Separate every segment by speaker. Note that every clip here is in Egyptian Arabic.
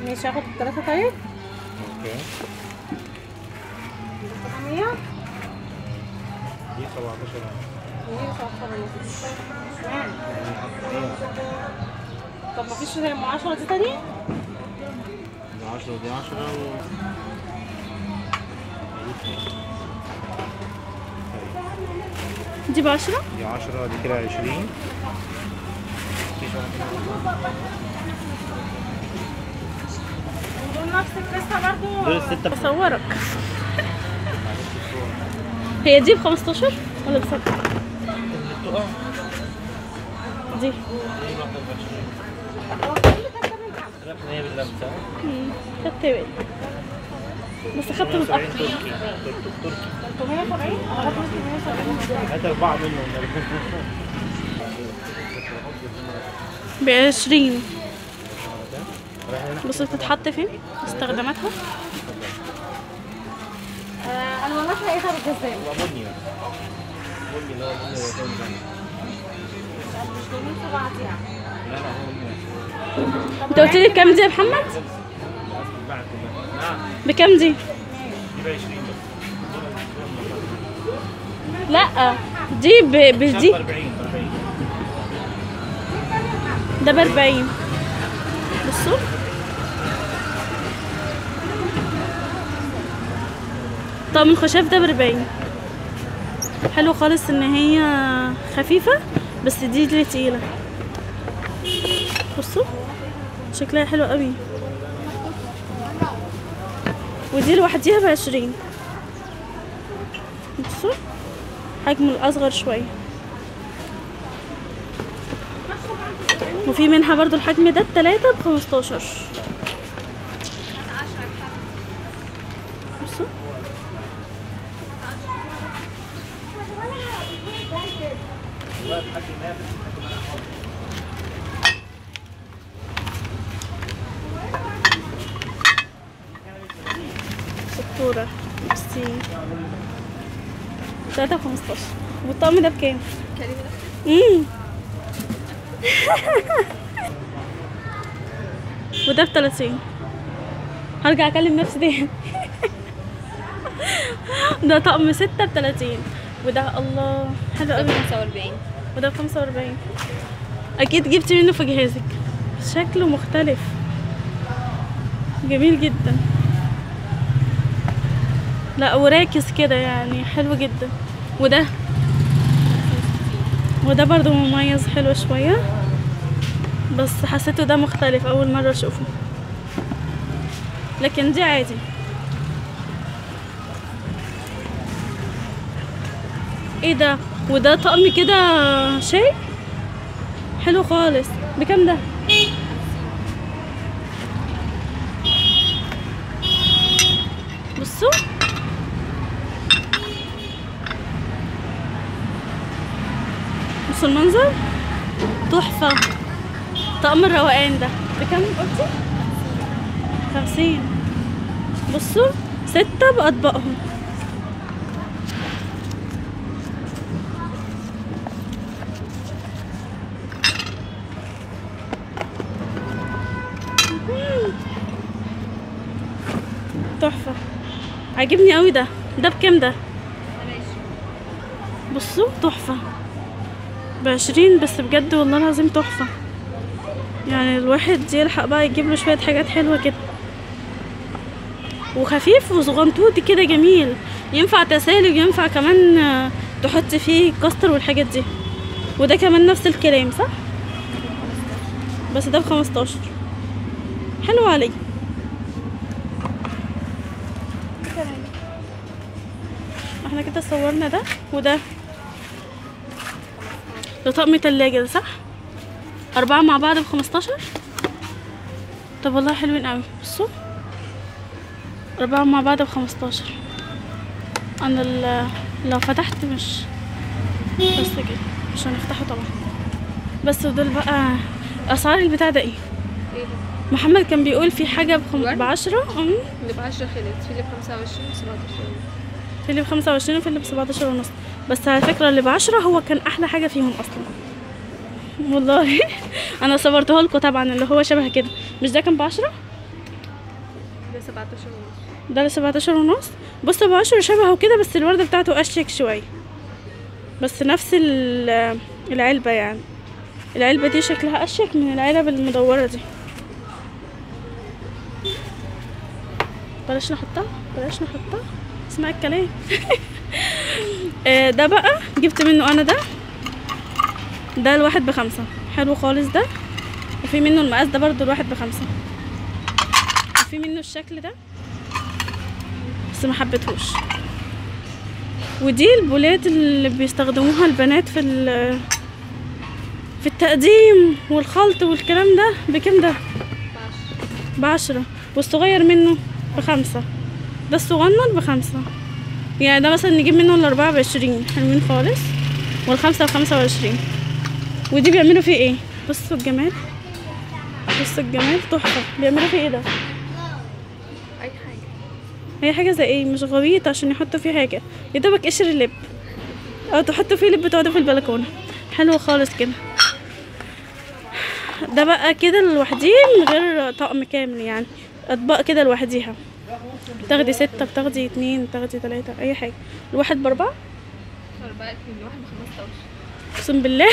Speaker 1: ماشي هاخد الثلاثة طيب
Speaker 2: اوكي
Speaker 1: 800
Speaker 2: دي 17
Speaker 1: مية وسبعتاشر ونص اشمعنى
Speaker 2: يعني
Speaker 1: طب مفيش ام 10 دي تاني؟
Speaker 2: دي 10 ودي 10 و
Speaker 3: دي بعشرة
Speaker 2: دي 10 دي كده 20 مفيش واحدة
Speaker 1: ودول نفس القصة برضو
Speaker 2: دول الستة
Speaker 3: بصورك هي دي ب 15 ولا بسبعة؟ دي
Speaker 2: هي باللمسة
Speaker 3: مم، خدت بالي بس خدت متأخر
Speaker 2: تركي تركي تركي
Speaker 1: 370 انا باخد 370
Speaker 2: هات أربعة منهم
Speaker 3: بعشرين بص بتتحط فين استخداماتها
Speaker 1: آه، الوانات لقيتها بالجزام
Speaker 2: بني بني اللي هو بني الرسول
Speaker 1: مش جايبين في بعض يعني
Speaker 2: لا لا هو بني
Speaker 3: انت قلت لي بكام دي يا محمد
Speaker 2: بعد كده نعم
Speaker 3: بكام دي
Speaker 2: دي ب 20 بس
Speaker 3: لا دي ب... بدي
Speaker 2: 40 40
Speaker 3: ده ب 40 بصوا طقم الخشاف ده ب 40 حلو خالص ان هي خفيفة بس دي اللي تقيلة بصوا شكلها حلو قوي ودي لوحديها بعشرين بصوا حجم الأصغر شوية وفي منها برضو الحجم ده التلاتة بخمستاشر بصوا ستورة بصي تلاتة بخمستاشر والطقم ده بكام؟ امم وده ب 30 هرجع اكلم نفسي تاني ده طقم ستة ب 30 وده الله حلو قوي
Speaker 4: 45
Speaker 3: وده ب 45 اكيد جبتي منه في جهازك شكله مختلف جميل جدا لا وراكز كده يعني حلو جدا وده وده برضو مميز حلو شوية بس حسيته ده مختلف أول مرة أشوفه لكن دي عادي ايه ده وده طقم كده شاي حلو خالص بكام ده بصوا بصوا المنظر تحفة طقم الروقان ده بكام قلتي؟ خمسين بصوا ستة بأطباقهم تحفة عاجبني قوي ده ده بكام ده بصوا تحفة بعشرين بس بجد والله العظيم تحفة يعني الواحد يلحق بقى يجيب له شوية حاجات حلوة كده وخفيف وصغنطوط كده جميل ينفع تسالي وينفع كمان آه، تحطي فيه كاستر والحاجات دي وده كمان نفس الكلام صح بس ده بخمستاشر حلو عليه احنا كده صورنا ده وده ده طقم تلاجة ده صح أربعة مع بعض بخمستاشر طب والله حلوين قوي بصوا أربعة مع بعض بخمستاشر أنا ال- لو فتحت مش بس كده مش هنفتحه طبعا بس ودول بقى أسعار البتاع ده ايه
Speaker 4: ايه
Speaker 3: محمد كان بيقول في حاجة بخم...
Speaker 4: الورد؟
Speaker 3: بعشرة أم
Speaker 4: اللي ب 10 خلت في اللي ب 25 و 17
Speaker 3: في اللي بخمسة وعشرين وفي اللي بسبعتاشر ونص بس على فكرة اللي بعشرة هو كان أحلى حاجة فيهم أصلا والله أنا صورته لكم طبعا اللي هو شبه كده مش ده كان بعشرة
Speaker 4: ده 17 ونص
Speaker 3: ده ل 17 ونص بص ابو عشرة شبهه كده بس الوردة بتاعته اشيك شوية بس نفس ال- العلبة يعني العلبة دي شكلها اشيك من العلب المدورة دي بلاش نحطها بلاش نحطها اسمع الكلام آه، ده بقى جبت منه انا ده ده الواحد بخمسة حلو خالص ده وفي منه المقاس ده برضو الواحد بخمسة وفي منه الشكل ده بس ما حبيتهوش ودي البولات اللي بيستخدموها البنات في ال- في التقديم والخلط والكلام ده بكام ده بعشرة والصغير منه بخمسة ده الصغنن بخمسة يعني ده مثلا نجيب منه الأربعة بعشرين حلوين خالص والخمسة بخمسة وعشرين ودي بيعملوا فيه ايه بصوا الجمال بصوا الجمال تحفة بيعملوا فيه ايه ده
Speaker 4: اي حاجه
Speaker 3: هي حاجة زي ايه مش غويط عشان يحطوا فيه حاجة يا دوبك قشر اللب او تحطوا فيه لب تقعدوا في البلكونة حلو خالص كده ده بقى كده لوحديه من غير طقم كامل يعني اطباق كده لوحديها بتاخدي ستة بتاخدي اتنين بتاخدي تلاتة اي حاجة الواحد باربعة
Speaker 4: أربعة اتنين واحد بخمستاشر
Speaker 3: اقسم بالله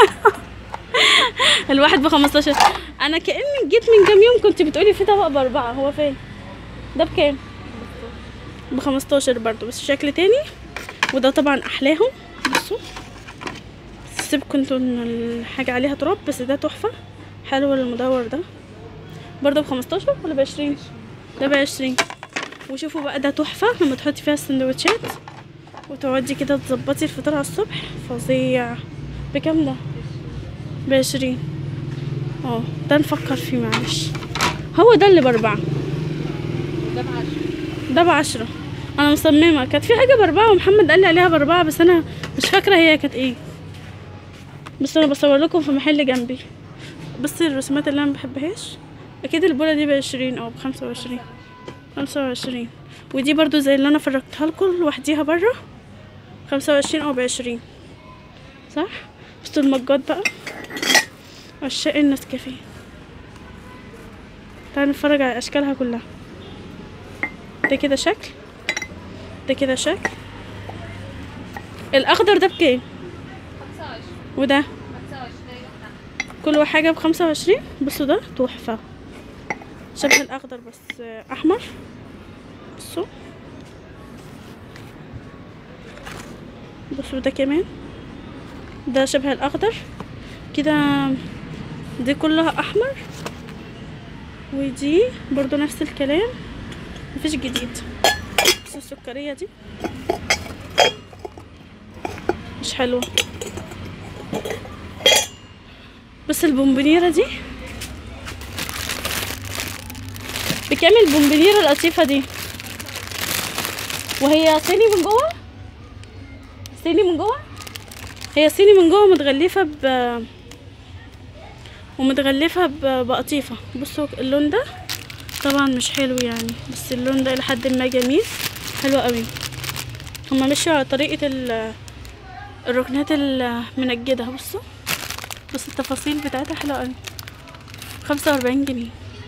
Speaker 3: الواحد بخمستاشر انا كأني جيت من كام يوم كنت بتقولي في طبق باربعة هو فين ده بكام بخمستاشر برضو بس شكل تاني وده طبعا احلاهم بصوا سيبكم انتوا ان الحاجة عليها تراب بس ده تحفة حلو المدور ده برضو بخمستاشر ولا بعشرين ده بعشرين وشوفوا بقى ده تحفة لما تحطي فيها السندوتشات وتقعدي كده تظبطي الفطار على الصبح فظيع بكام ده بعشرين اه ده نفكر فيه معلش هو ده اللي باربعة
Speaker 4: ده بعشرة
Speaker 3: ده بعشرة انا مصممة كانت في حاجة باربعة ومحمد قال لي عليها باربعة بس انا مش فاكرة هي كانت ايه بس انا بصور لكم في محل جنبي بس الرسومات اللي انا مبحبهاش اكيد البولة دي بعشرين او بخمسة وعشرين خمسة وعشرين ودي برضو زي اللي انا فرجتها لكم لوحديها برا خمسة وعشرين او بعشرين صح بصوا المجات بقى عشاق النسكافيه تعالوا نتفرج على اشكالها كلها ده كده شكل ده كده شكل الاخضر ده بكام
Speaker 4: خمسة وعشرين
Speaker 3: وده
Speaker 4: خمسة وعشرين
Speaker 3: كل حاجة بخمسة وعشرين بصوا ده تحفة شبه الأخضر بس أحمر بصوا بصوا ده كمان ده شبه الأخضر كده دي كلها أحمر ودي برضو نفس الكلام مفيش جديد بصوا السكرية دي مش حلوة بس البونبونيرة دي بكام البونبونيرة اللطيفة دي وهي صيني من جوه صيني من جوه هي صيني من جوه متغلفة ب ومتغلفة ب- بقطيفة بصوا اللون ده طبعا مش حلو يعني بس اللون ده لحد ما جميل حلو قوي هما مشوا على طريقة ال- الركنات المنجدة بصوا بص التفاصيل بتاعتها حلوة قوي خمسة وأربعين جنيه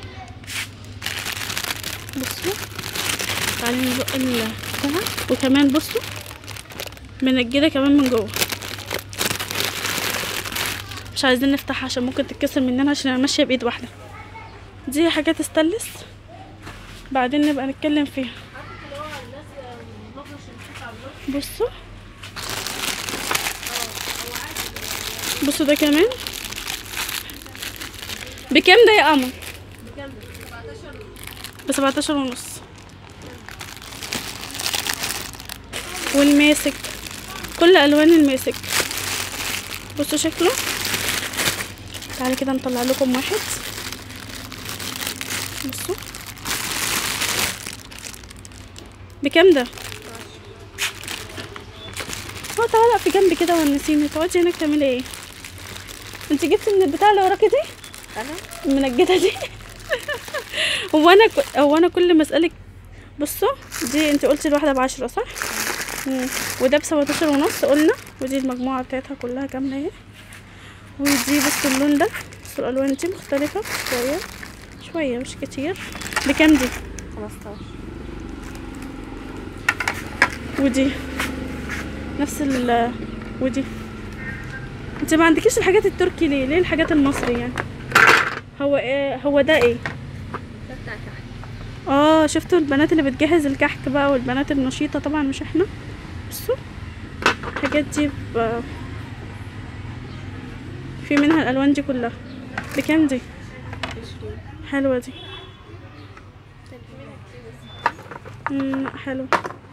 Speaker 3: بصوا تعالي ندق ال بتاع وكمان بصوا منجدة كمان من جوه مش عايزين نفتحها عشان ممكن تتكسر مننا عشان انا ماشية بإيد واحدة دي حاجات استلس بعدين نبقى نتكلم فيها بصوا بصوا ده كمان بكام ده يا قمر بسبعتاشر ونص والماسك كل الوان الماسك بصوا شكله تعالى كده نطلع لكم واحد بصوا بكام ده هو تعالى في جنبي كده ونسيني تقعدي هناك تعملي ايه انت جبتي من البتاع اللي وراكي دي
Speaker 4: أنا
Speaker 3: المنجده دي هو انا ك... هو انا كل ما اسالك بصوا دي انت قلتي الواحده بعشرة صح مم. وده بسبعتاشر ونص قلنا ودي المجموعه بتاعتها كلها كامله اهي ودي بصوا اللون ده بصوا الالوان دي مختلفه شويه شويه مش كتير بكام دي
Speaker 1: 15
Speaker 3: ودي نفس ال ودي انت ما عندكيش الحاجات التركي ليه ليه الحاجات المصري يعني هو ايه هو ده ايه
Speaker 4: ده بتاع تحت
Speaker 3: اه شفتوا البنات اللي بتجهز الكحك بقى والبنات النشيطة طبعا مش احنا بصوا الحاجات دي ب... في منها الالوان دي كلها بكام دي
Speaker 1: 20
Speaker 3: حلوة دي مم، حلو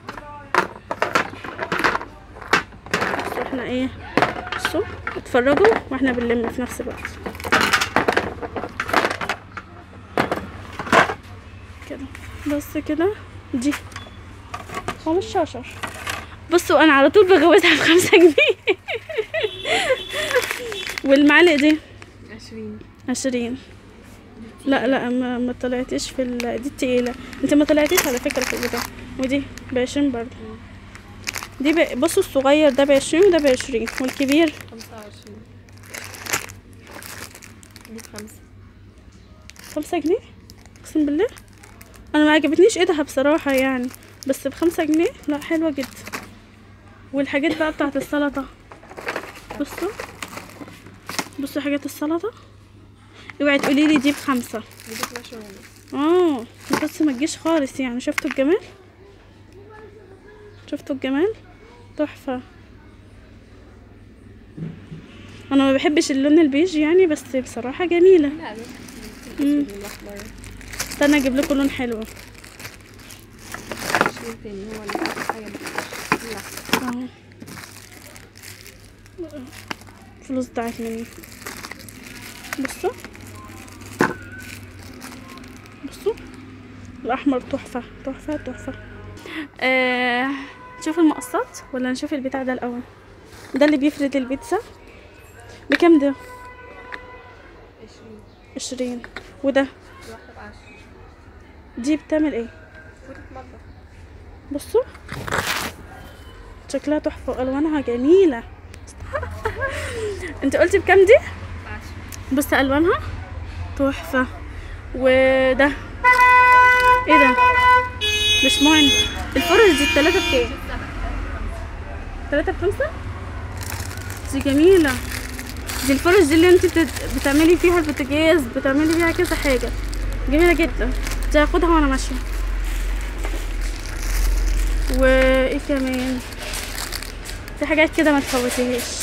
Speaker 3: بصوا احنا ايه بصوا اتفرجوا واحنا بنلم في نفس الوقت كده بس كده دي خمستاشر بصوا انا على طول بجوزها بخمسة جنيه والمعلق دي
Speaker 1: 20
Speaker 3: عشرين لا لا ما, ما طلعتيش في ال... دي التقيلة انت ما طلعتيش على فكرة في البتاع ودي بعشرين برضه دي ب... بصوا الصغير ده بعشرين وده بعشرين والكبير
Speaker 1: 25 دي بخمسة
Speaker 3: خمسة جنيه اقسم بالله انا ما عجبتنيش ايدها بصراحة يعني بس بخمسة جنيه لا حلوة جدا والحاجات بقى بتاعت السلطة بصوا بصوا حاجات السلطة اوعي تقولي لي دي بخمسة
Speaker 1: دي ب 12 ونص
Speaker 3: اه بس ما تجيش خالص يعني شفتوا الجمال شفتوا الجمال تحفة انا ما بحبش اللون البيج يعني بس بصراحة جميلة
Speaker 1: لا ده
Speaker 3: مم.
Speaker 1: الاسود والاحمر
Speaker 3: استنى اجيب لكم لون حلو
Speaker 1: 20 تاني هو اللي أحلى حاجة لا
Speaker 3: اهو فلوس ضاعت مني بصوا بصوا الاحمر تحفه تحفه تحفه آه نشوف المقصات ولا نشوف البتاع ده الاول ده اللي بيفرد البيتزا بكام ده
Speaker 1: 20
Speaker 3: عشرين وده
Speaker 1: واحدة ب 10
Speaker 3: دي بتعمل ايه
Speaker 1: فوطة مطبخ
Speaker 3: بصوا شكلها تحفه والوانها جميله انت قلتي بكام دي
Speaker 1: ب 10
Speaker 3: بص الوانها تحفه وده ايه ده مش مهم الفرش دي التلاتة بكام تلاتة بخمسة دي جميلة دي الفرش دي اللي انت بت- بتعملي فيها البوتاجاز بتعملي فيها كذا حاجة جميلة جدا دي هاخدها وانا ماشية وايه كمان في حاجات كده ما تفوتيهاش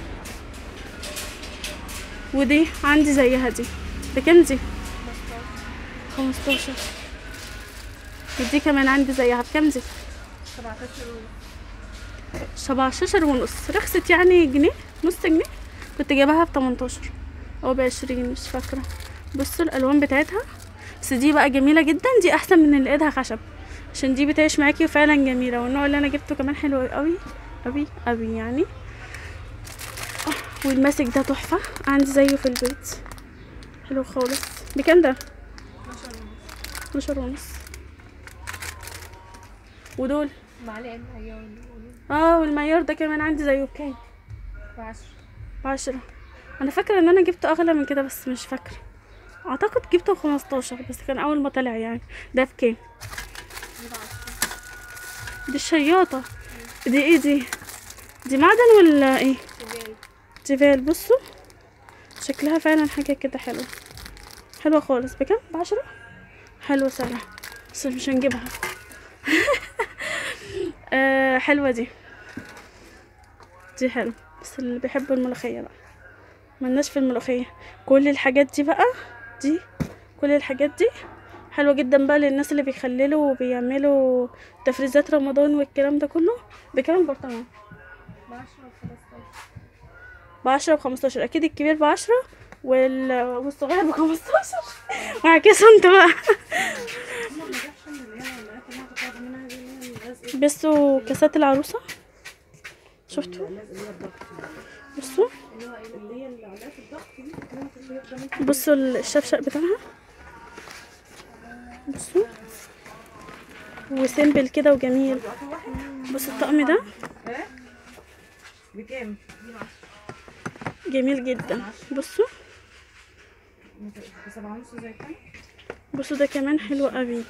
Speaker 3: ودي عندي زيها دي بكام دي خمستاشر ودي كمان عندي زيها بكام دي
Speaker 1: 17 ونص
Speaker 3: سبعتاشر ونص رخصت يعني جنيه نص جنيه كنت جايباها بتمنتاشر او بعشرين مش فاكرة بصوا الالوان بتاعتها بس دي بقى جميلة جدا دي احسن من اللي ايدها خشب عشان دي بتعيش معاكي وفعلا جميلة والنوع اللي انا جبته كمان حلو قوي قوي قوي يعني آه، والماسك ده تحفة عندي زيه في البيت حلو خالص بكام ده 12 ونص ودول
Speaker 1: معلقة معيار
Speaker 3: اه والمعيار ده كمان عندي زيه بكام
Speaker 1: ب 10
Speaker 3: بعشرة انا فاكرة ان انا جبته اغلى من كده بس مش فاكرة اعتقد جبته بخمستاشر بس كان اول ما طلع يعني ده بكام
Speaker 1: دي ب 10
Speaker 3: دي الشياطة دي ايه دي دي معدن ولا ايه
Speaker 1: سجاير
Speaker 3: جبال بصوا شكلها فعلا حاجة كده حلوة حلوة خالص بكام بعشرة حلوة سهلة بس مش هنجيبها آه حلوة دي دي حلوة بس اللي بيحبوا الملوخية بقى ملناش في الملوخية كل الحاجات دي بقى دي كل الحاجات دي حلوة جدا بقى للناس اللي بيخللوا وبيعملوا تفريزات رمضان والكلام ده كله بكام البرطمان
Speaker 1: ب 10 و 15
Speaker 3: بعشرة بخمستاشر أكيد الكبير بعشرة وال... والصغير بخمستاشر وعكسوا انت بقى بصوا كاسات العروسة شفتوا بصوا بصوا الشفشق بتاعها بصوا وسيمبل كده وجميل بصوا الطقم ده
Speaker 5: بكام؟
Speaker 3: جميل جدا بصوا
Speaker 5: بسبعة ونص زي كده؟
Speaker 3: بصوا ده كمان حلو قوي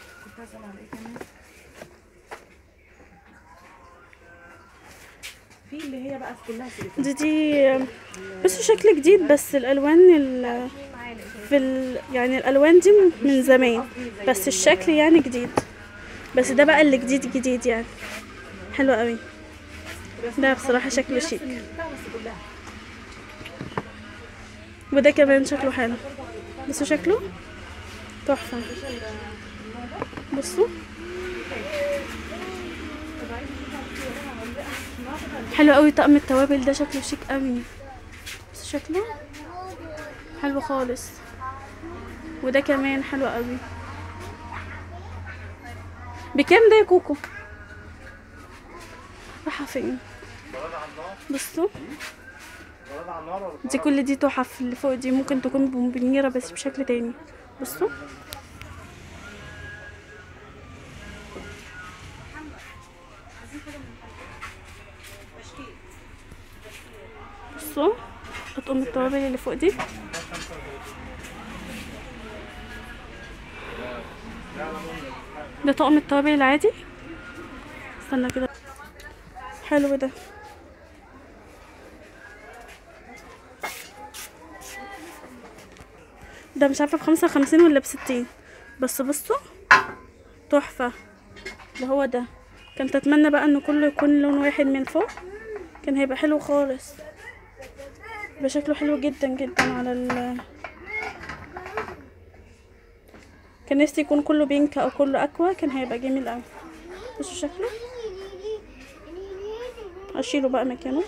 Speaker 5: في اللي هي بقى كلها سيليكون
Speaker 3: دي دي بصوا شكل جديد بس الالوان ال في ال يعني الالوان دي من زمان بس الشكل يعني جديد بس ده بقى اللي جديد جديد يعني حلو قوي ده بصراحة شكله شيك وده كمان شكله حلو بصوا شكله تحفة بصوا حلو قوي طقم التوابل ده شكله شيك قوي بس شكله حلو خالص وده كمان حلو قوي بكام ده يا كوكو رايحة فين بصوا دي كل دي تحف اللي فوق دي ممكن تكون بومبونيرة بس بشكل تاني بصوا بصوا اطقم التوابل اللي فوق دي ده طقم التوابل العادي استنى كده حلو ده ده مش عارفه بخمسة وخمسين ولا بستين بس بصوا تحفه ده هو ده كنت اتمنى بقى ان كله يكون لون واحد من فوق كان هيبقى حلو خالص يبقى شكله حلو جدا جدا على ال كان نفسي يكون كله بينك او كله اكوا كان هيبقى جميل اوي بصوا شكله اشيله بقى مكانه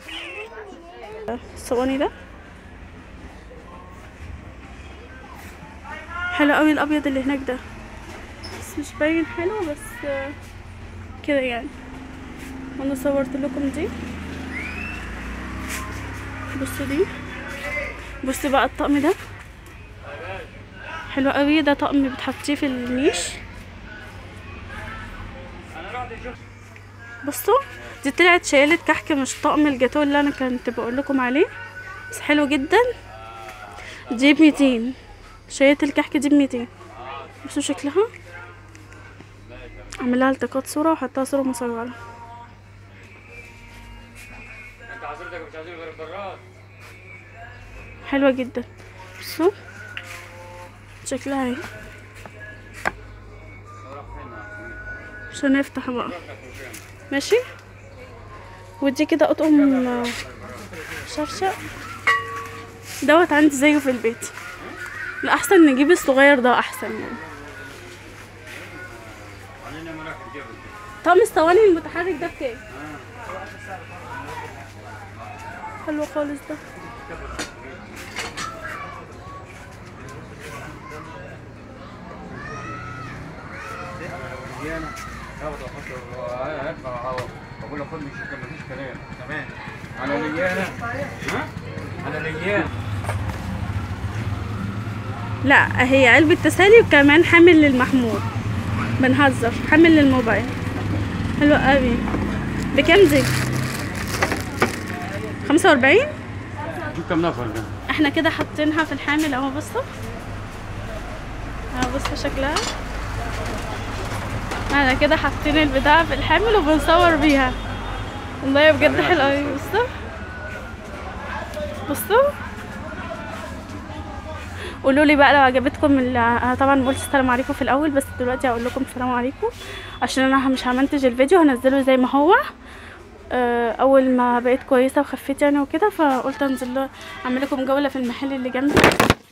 Speaker 3: الصواني ده حلو قوي الابيض اللي هناك ده بس مش باين حلو بس آه، كده يعني وانا صورت لكم دي بصوا دي بصوا بقى الطقم ده حلو قوي ده طقم بتحطيه في النيش بصوا دي طلعت شايلة كحك مش طقم الجاتو اللي انا كنت بقول لكم عليه بس حلو جدا دي بميتين شايلة الكحك دي بميتين بصوا شكلها اعملها التقاط صورة واحطها صورة مصورة
Speaker 2: انت حضرتك مش عايزين غير البراد
Speaker 3: حلوة جدا بصوا شكلها اهي عشان نفتح بقى ماشي ودي كده اطقم آه، شفشق دوت عندي زيه في البيت الاحسن نجيب الصغير ده احسن يعني
Speaker 2: علينا مراكب جبل
Speaker 3: طقم الصواني المتحرك ده بكام حلو خالص ده
Speaker 2: مليانة هاخد احط هدفع هوا بقول له خد مش مفيش كلام تمام على ليانة ها على ليانة
Speaker 3: لا هي علبة تسالي وكمان حامل للمحمول بنهزر حامل للموبايل حلو قوي بكام دي خمسة وأربعين
Speaker 2: شوف كم نفر ده
Speaker 3: احنا كده حاطينها في الحامل اهو بصوا اهو بصوا شكلها احنا كده حاطين البتاع في الحامل وبنصور بيها والله بجد حلو قوي بصوا بصوا قولوا لي بقى لو عجبتكم ال- انا طبعا ما قلتش السلام عليكم في الاول بس دلوقتي هقول لكم السلام عليكم عشان انا مش همنتج الفيديو هنزله زي ما هو آه، اول ما بقيت كويسه وخفيت يعني وكده فقلت انزل له- اعمل لكم جوله في المحل اللي جنبي